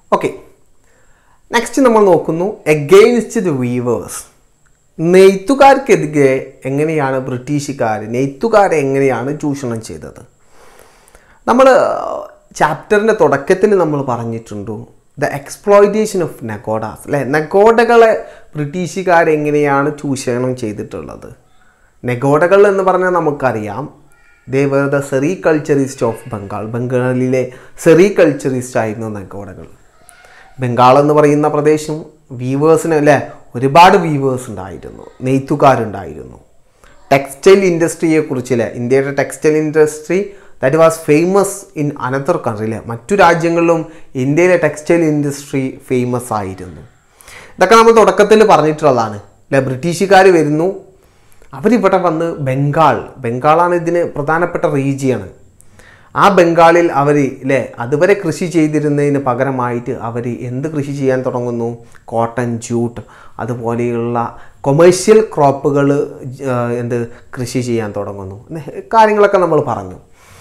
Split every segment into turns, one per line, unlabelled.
okay next നമ്മൾ നോക്കുന്നു against the weavers നെയ്ത്തുകാർക്കെതിരെ എങ്ങനെയാണ് ബ്രിട്ടീഷുകാർ നെയ്ത്തുകാരെ എങ്ങനെയാണ് ചൂഷണം ചെയ്തത് നമ്മൾ ചാപ്റ്ററിൻ്റെ തുടക്കത്തിൽ നമ്മൾ പറഞ്ഞിട്ടുണ്ട് ദ എക്സ്പ്ലോയിറ്റേഷൻ ഓഫ് നെഗോഡാസ് അല്ലെ നെഗോഡകളെ ബ്രിട്ടീഷുകാർ എങ്ങനെയാണ് ചൂഷണം ചെയ്തിട്ടുള്ളത് നെഗോഡകൾ എന്ന് പറഞ്ഞാൽ നമുക്കറിയാം they were the sericulturist of Bengal ബംഗാളിലെ സെറി കൾച്ചറിസ്റ്റ് ആയിരുന്നു നെഗോഡകൾ ബംഗാൾ എന്ന് പറയുന്ന പ്രദേശം വീവേഴ്സിന് അല്ലേ ഒരുപാട് വീവേഴ്സ് ഉണ്ടായിരുന്നു നെയ്ത്തുകാരുണ്ടായിരുന്നു ടെക്സ്റ്റൈൽ ഇൻഡസ്ട്രിയെ കുറിച്ചില്ലേ ഇന്ത്യയുടെ textile industry that was famous in another country അല്ലേ മറ്റു രാജ്യങ്ങളിലും ഇന്ത്യയിലെ ടെക്സ്റ്റൈൽ ഇൻഡസ്ട്രി ഫേമസ് ആയിരുന്നു ഇതൊക്കെ നമ്മൾ തുടക്കത്തിൽ പറഞ്ഞിട്ടുള്ളതാണ് അല്ലെ ബ്രിട്ടീഷുകാർ വരുന്നു അവരിവിടെ വന്ന് ബംഗാൾ ബംഗാളാണ് ഇതിന് പ്രധാനപ്പെട്ട റീജിയണ് ആ ബംഗാളിൽ അവർ അല്ലേ അതുവരെ കൃഷി ചെയ്തിരുന്നതിന് പകരമായിട്ട് അവർ എന്ത് കൃഷി ചെയ്യാൻ തുടങ്ങുന്നു കോട്ടൺ ജൂട്ട് അതുപോലെയുള്ള കൊമേഴ്ഷ്യൽ ക്രോപ്പുകൾ എന്ത് കൃഷി ചെയ്യാൻ തുടങ്ങുന്നു കാര്യങ്ങളൊക്കെ നമ്മൾ പറഞ്ഞു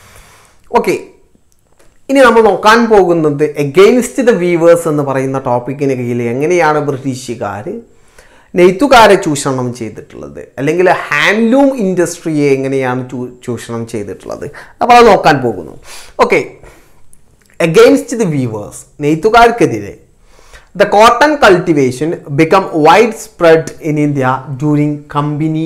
ഓക്കെ ഇനി നമ്മൾ നോക്കാൻ പോകുന്നത് എഗെയിൻസ്റ്റ് ദ വീവേഴ്സ് എന്ന് പറയുന്ന ടോപ്പിക്കിന് കീഴിൽ എങ്ങനെയാണ് ബ്രിട്ടീഷുകാർ നെയ്ത്തുകാരെ ചൂഷണം ചെയ്തിട്ടുള്ളത് അല്ലെങ്കിൽ ഹാൻഡ്ലൂം ഇൻഡസ്ട്രിയെ എങ്ങനെയാണ് ചൂ- ചൂഷണം ചെയ്തിട്ടുള്ളത് അപ്പോൾ അത് നോക്കാൻ പോകുന്നു ഓക്കെ എഗെയിൻസ്റ്റ് ദി വീവേഴ്സ് നെയ്ത്തുകാർക്കെതിരെ the cotton cultivation become widespread in India during company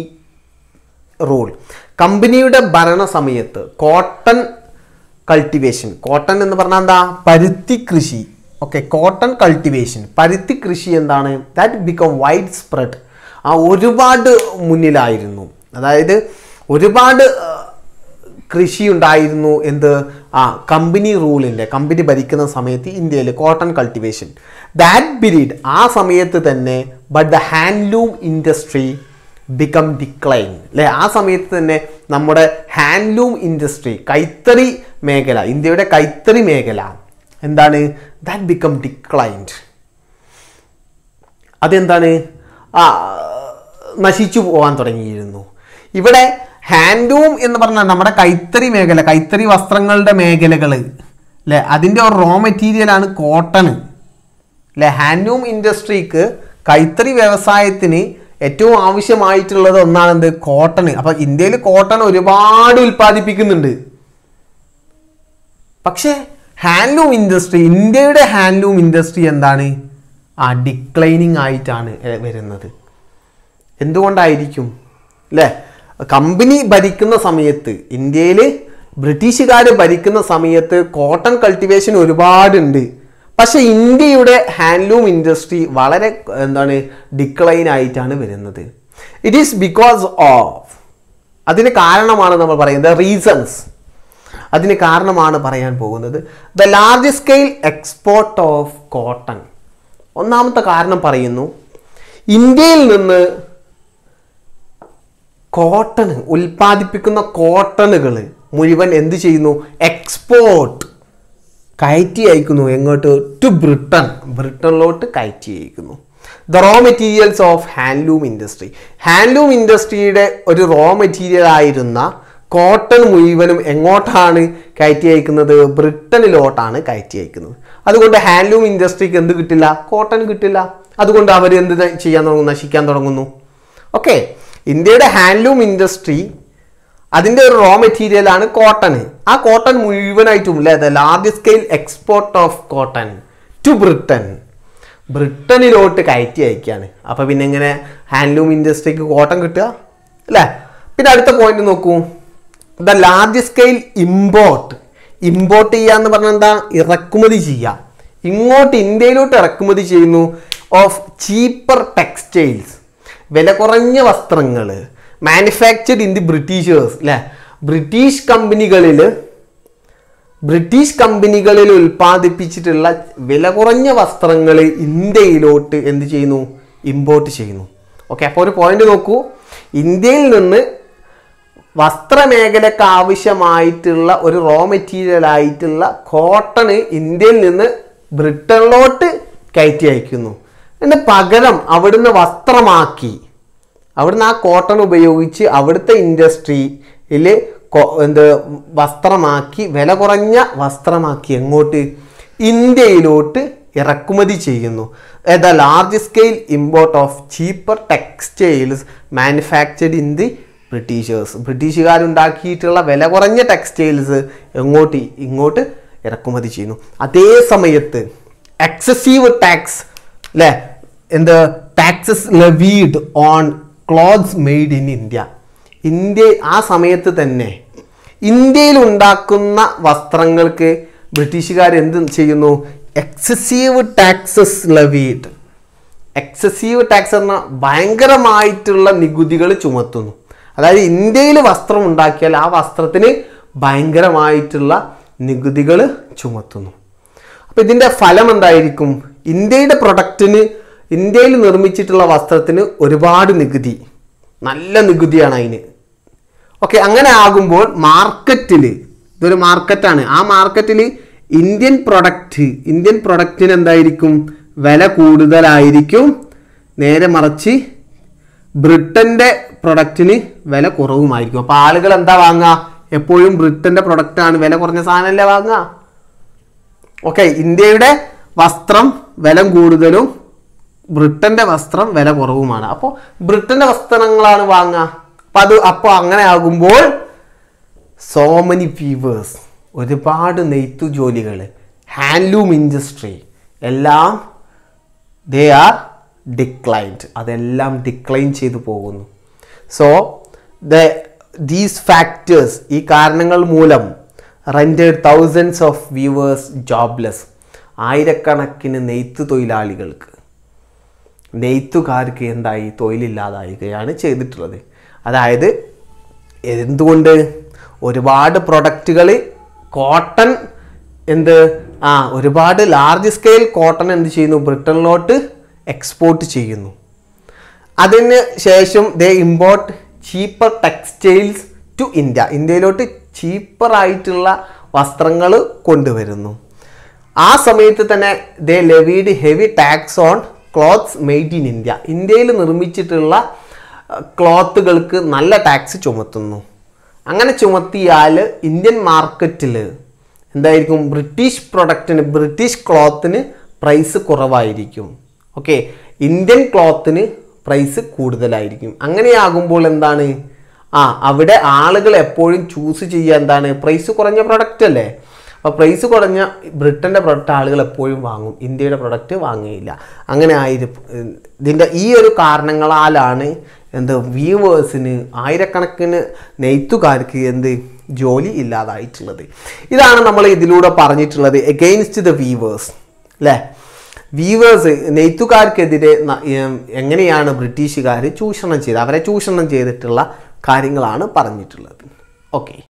rule കമ്പനിയുടെ ഭരണ സമയത്ത് കോട്ടൺ കൾട്ടിവേഷൻ കോട്ടൺ എന്ന് പറഞ്ഞാൽ എന്താ പരുത്തി കൃഷി ഓക്കെ കോട്ടൺ കൾട്ടിവേഷൻ പരുത്തി കൃഷി എന്താണ് ദാറ്റ് ബിക്കം വൈഡ് സ്പ്രെഡ് ആ ഒരുപാട് മുന്നിലായിരുന്നു അതായത് ഒരുപാട് ആ, കൃഷി ഉണ്ടായിരുന്നു എന്ത് ആ കമ്പനി റൂളിൻ്റെ കമ്പനി ഭരിക്കുന്ന സമയത്ത് ഇന്ത്യയിൽ കോട്ടൺ കൾട്ടിവേഷൻ ദാറ്റ് പീരീഡ് ആ സമയത്ത് തന്നെ but the handloom industry become decline അല്ലെ ആ സമയത്ത് തന്നെ നമ്മുടെ ഹാൻഡ്ലൂം ഇൻഡസ്ട്രി കൈത്തറി മേഖല ഇന്ത്യയുടെ കൈത്തറി മേഖല എന്താണ് ദാറ്റ് ബിക്കം ഡിക്ലൈൻഡ് അതെന്താണ് ആ നശിച്ചു പോകാൻ തുടങ്ങിയിരുന്നു ഇവിടെ ഹാൻഡ്ലൂം എന്ന് പറഞ്ഞാൽ നമ്മുടെ കൈത്തറി മേഖല കൈത്തറി വസ്ത്രങ്ങളുടെ മേഖലകൾ അല്ലേ അതിൻ്റെ ഒരു റോ മെറ്റീരിയലാണ് കോട്ടൺ അല്ലെ ഹാൻഡ്ലൂം ഇൻഡസ്ട്രിക്ക് കൈത്തറി വ്യവസായത്തിന് ഏറ്റവും ആവശ്യമായിട്ടുള്ളത് ഒന്നാണ് എന്ത് കോട്ടൺ അപ്പൊ ഇന്ത്യയിൽ കോട്ടൺ ഒരുപാട് ഉൽപ്പാദിപ്പിക്കുന്നുണ്ട് പക്ഷേ ഹാൻഡ്ലൂം ഇൻഡസ്ട്രി ഇന്ത്യയുടെ ഹാൻഡ്ലൂം ഇൻഡസ്ട്രി എന്താണ് ആ ഡിക്ലൈനിങ് ആയിട്ടാണ് എ- വരുന്നത് എന്തുകൊണ്ടായിരിക്കും അല്ലേ കമ്പനി ഭരിക്കുന്ന സമയത്ത് ഇന്ത്യയിൽ ബ്രിട്ടീഷുകാർ ഭരിക്കുന്ന സമയത്ത് കോട്ടൺ കൾട്ടിവേഷൻ ഒരുപാടുണ്ട് പക്ഷെ ഇന്ത്യയുടെ ഹാൻഡ്ലൂം ഇൻഡസ്ട്രി വളരെ എന്താണ് ഡിക്ലൈൻ ആയിട്ടാണ് വരുന്നത് ഇറ്റ് ഈസ് ബിക്കോസ് ഓഫ് അതിന് കാരണമാണ് നമ്മൾ പറയുന്നത് റീസൺസ് അതിന് കാരണമാണ് പറയാൻ പോകുന്നത് the large scale export of cotton ഒന്നാമത്തെ കാരണം പറയുന്നു ഇന്ത്യയിൽ നിന്ന് കോട്ടൺ ഉൽപ്പാദിപ്പിക്കുന്ന കോട്ടണുകൾ മുഴുവൻ എന്ത് ചെയ്യുന്നു എക്സ്പോർട്ട് കയറ്റി അയക്കുന്നു എങ്ങോട്ട് ടു ബ്രിട്ടൻ ബ്രിട്ടനിലോട്ട് കയറ്റി അയക്കുന്നു the raw materials of handloom industry handloom ഇൻഡസ്ട്രിയുടെ ഒരു റോ മെറ്റീരിയൽ ആയിരുന്ന കോട്ടൺ മുഴുവനും എങ്ങോട്ടാണ് കയറ്റി അയക്കുന്നത് ബ്രിട്ടനിലോട്ടാണ് കയറ്റി അയക്കുന്നത് അതുകൊണ്ട് ഹാൻഡ്ലൂം ഇൻഡസ്ട്രിക്ക് എന്ത് കിട്ടില്ല കോട്ടൺ കിട്ടില്ല അതുകൊണ്ട് അവർ എന്ത് ചെയ്യാൻ തുടങ്ങുന്നു നശിക്കാൻ തുടങ്ങുന്നു ഓക്കെ ഇന്ത്യയുടെ ഹാൻഡ്ലൂം ഇൻഡസ്ട്രി അതിൻ്റെ ഒരു റോ മെറ്റീരിയൽ ആണ് കോട്ടൺ ആ കോട്ടൺ മുഴുവനായിട്ടും അല്ലേ the large scale export of cotton to Britain ബ്രിട്ടനിലോട്ട് കയറ്റി അയക്കുകയാണ് അപ്പോൾ പിന്നെ എങ്ങനെ ഹാൻഡ്ലൂം ഇൻഡസ്ട്രിക്ക് കോട്ടൺ കിട്ടുക അല്ലേ പിന്നെ അടുത്ത പോയിന്റ് നോക്കൂ the large scale import import ചെയ്യുക എന്ന് പറഞ്ഞാൽ എന്താ ഇറക്കുമതി ചെയ്യുക ഇങ്ങോട്ട് ഇന്ത്യയിലോട്ട് ഇറക്കുമതി ചെയ്യുന്നു ഓഫ് ചീപ്പർ ടെക്സ്റ്റൈൽസ് വില കുറഞ്ഞ വസ്ത്രങ്ങൾ മാനുഫാക്ചർഡ് ഇൻ ദി ബ്രിട്ടീഷേഴ്സ് അല്ലേ ബ്രിട്ടീഷ് കമ്പനികളിൽ ബ്രിട്ടീഷ് കമ്പനികളിൽ ഉൽപ്പാദിപ്പിച്ചിട്ടുള്ള വില കുറഞ്ഞ വസ്ത്രങ്ങൾ ഇന്ത്യയിലോട്ട് എന്ത് ചെയ്യുന്നു ഇമ്പോർട്ട് ചെയ്യുന്നു ഓക്കെ അപ്പോൾ ഒരു പോയിന്റ് നോക്കൂ ഇന്ത്യയിൽ നിന്ന് വസ്ത്രമേഖലക്ക് ആവശ്യമായിട്ടുള്ള ഒരു റോ മെറ്റീരിയൽ ആയിട്ടുള്ള കോട്ടണ് ഇന്ത്യയിൽ നിന്ന് ബ്രിട്ടനിലോട്ട് കയറ്റി അയക്കുന്നു എന്നിട്ട് പകരം അവിടുന്ന് വസ്ത്രമാക്കി അവിടുന്ന് ആ കോട്ടൺ ഉപയോഗിച്ച് അവിടുത്തെ ഇൻഡസ്ട്രിയിൽ എന്ത് വസ്ത്രമാക്കി വില കുറഞ്ഞ വസ്ത്രമാക്കി എങ്ങോട്ട് ഇന്ത്യയിലോട്ട് ഇറക്കുമതി ചെയ്യുന്നു the large scale import of cheaper textiles manufactured in the Britishers ബ്രിട്ടീഷുകാരുണ്ടാക്കിയിട്ടുള്ള വില കുറഞ്ഞ ടെക്സ്റ്റൈൽസ് എങ്ങോട്ട് ഇങ്ങോട്ട് ഇറക്കുമതി ചെയ്യുന്നു അതേ സമയത്ത് എക്സസീവ് ടാക്സ് അല്ലേ എന്ത് taxes levied on clothes made in India India ആ സമയത്ത് തന്നെ ഇന്ത്യയിൽ ഉണ്ടാക്കുന്ന വസ്ത്രങ്ങൾക്ക് ബ്രിട്ടീഷുകാർ എന്ത് ചെയ്യുന്നു excessive taxes levied excessive tax എന്ന ഭയങ്കരമായിട്ടുള്ള നികുതികൾ ചുമത്തുന്നു അതായത് ഇന്ത്യയിൽ വസ്ത്രം ഉണ്ടാക്കിയാൽ ആ വസ്ത്രത്തിന് ഭയങ്കരമായിട്ടുള്ള നികുതികൾ ചുമത്തുന്നു അപ്പോൾ ഇതിൻ്റെ ഫലം എന്തായിരിക്കും ഇന്ത്യയുടെ പ്രൊഡക്റ്റിന് ഇന്ത്യയിൽ നിർമ്മിച്ചിട്ടുള്ള വസ്ത്രത്തിന് ഒരുപാട് നികുതി നല്ല നികുതിയാണ് അതിന് ഓക്കെ അങ്ങനെ ആകുമ്പോൾ മാർക്കറ്റിൽ ഇതൊരു മാർക്കറ്റാണ് ആ മാർക്കറ്റിൽ ഇന്ത്യൻ പ്രൊഡക്റ്റ് ഇന്ത്യൻ പ്രൊഡക്റ്റിന് എന്തായിരിക്കും വില കൂടുതലായിരിക്കും നേരെ മറിച്ച് ബ്രിട്ടൻ്റെ പ്രൊഡക്റ്റിന് വില കുറവുമായിരിക്കും അപ്പോൾ ആളുകൾ എന്താ വാങ്ങുക എപ്പോഴും ബ്രിട്ടൻ്റെ പ്രൊഡക്റ്റാണ് വില കുറഞ്ഞ സാധനമല്ലേ വാങ്ങുക ഓക്കെ ഇന്ത്യയുടെ വസ്ത്രം വില കൂടുതലും ബ്രിട്ടന്റെ വസ്ത്രം വില കുറവുമാണ് അപ്പോൾ ബ്രിട്ടന്റെ വസ്ത്രങ്ങളാണ് വാങ്ങുക അപ്പം അത് അപ്പോൾ അങ്ങനെ ആകുമ്പോൾ സോ മെനി വീവേഴ്സ് ഒരുപാട് നെയ്ത്തു ജോലികൾ ഹാൻഡ്ലൂം ഇൻഡസ്ട്രി എല്ലാം ദേ ആർ ഡിക്ലൈൻഡ് അതെല്ലാം ഡിക്ലൈൻ ചെയ്തു പോകുന്നു സോ ദ ദീസ് ഫാക്ടേഴ്സ് ഈ കാരണങ്ങൾ മൂലം rendered thousands of weavers jobless ആയിരക്കണക്കിന് നെയ്ത്ത് തൊഴിലാളികൾക്ക് നെയ്ത്തുകാർക്ക് എന്തായി തൊഴിലില്ലാതാവുകയാണ് ചെയ്തിട്ടുള്ളത് അതായത് എന്തുകൊണ്ട് ഒരുപാട് പ്രൊഡക്റ്റുകൾ കോട്ടൺ എന്ത് ആ ഒരുപാട് ലാർജ് സ്കെയിൽ കോട്ടൺ എന്ത് ചെയ്യുന്നു ബ്രിട്ടനിലോട്ട് എക്സ്പോർട്ട് ചെയ്യുന്നു അതിന് ശേഷം they import cheaper textiles to India ഇന്ത്യയിലോട്ട് ചീപ്പർ ആയിട്ടുള്ള വസ്ത്രങ്ങൾ കൊണ്ടുവരുന്നു ആ സമയത്ത് തന്നെ they levied heavy tax on clothes made in India ഇന്ത്യയിൽ നിർമ്മിച്ചിട്ടുള്ള ക്ലോത്തുകൾക്ക് നല്ല ടാക്സ് ചുമത്തുന്നു അങ്ങനെ ചുമത്തിയാൽ ഇന്ത്യൻ മാർക്കറ്റിൽ എന്തായിരിക്കും ബ്രിട്ടീഷ് പ്രൊഡക്റ്റിന് ബ്രിട്ടീഷ് ക്ലോത്തിന് പ്രൈസ് കുറവായിരിക്കും ഓക്കെ ഇന്ത്യൻ ക്ലോത്തിന് പ്രൈസ് കൂടുതലായിരിക്കും അങ്ങനെയാകുമ്പോൾ എന്താണ് ആ അവിടെ ആളുകൾ എപ്പോഴും ചൂസ് ചെയ്യുക എന്താണ് പ്രൈസ് കുറഞ്ഞ പ്രൊഡക്റ്റ് അല്ലേ അപ്പോൾ പ്രൈസ് കുറഞ്ഞ ബ്രിട്ടൻ്റെ പ്രൊഡക്റ്റ് ആളുകൾ എപ്പോഴും വാങ്ങും ഇന്ത്യയുടെ പ്രൊഡക്റ്റ് വാങ്ങുകയില്ല അങ്ങനെ ആയിരിക്കും ഇതിൻ്റെ ഈ ഒരു കാരണങ്ങളാലാണ് എന്ത് വ്യൂവേഴ്സിന് ആയിരക്കണക്കിന് നെയ്ത്തുകാർക്ക് എന്ത് ജോലി ഇല്ലാതായിട്ടുള്ളത് ഇതാണ് നമ്മൾ ഇതിലൂടെ പറഞ്ഞിട്ടുള്ളത് എഗെയിൻസ്റ്റ് ദ വീവേഴ്സ് അല്ലേ വീവേഴ്സ് നെയ്ത്തുകാർക്കെതിരെ ന- ഏം, എങ്ങനെയാണ് ബ്രിട്ടീഷുകാർ ചൂഷണം ചെയ്തത് അവരെ ചൂഷണം ചെയ്തിട്ടുള്ള കാര്യങ്ങളാണ് പറഞ്ഞിട്ടുള്ളത് ഓക്കെ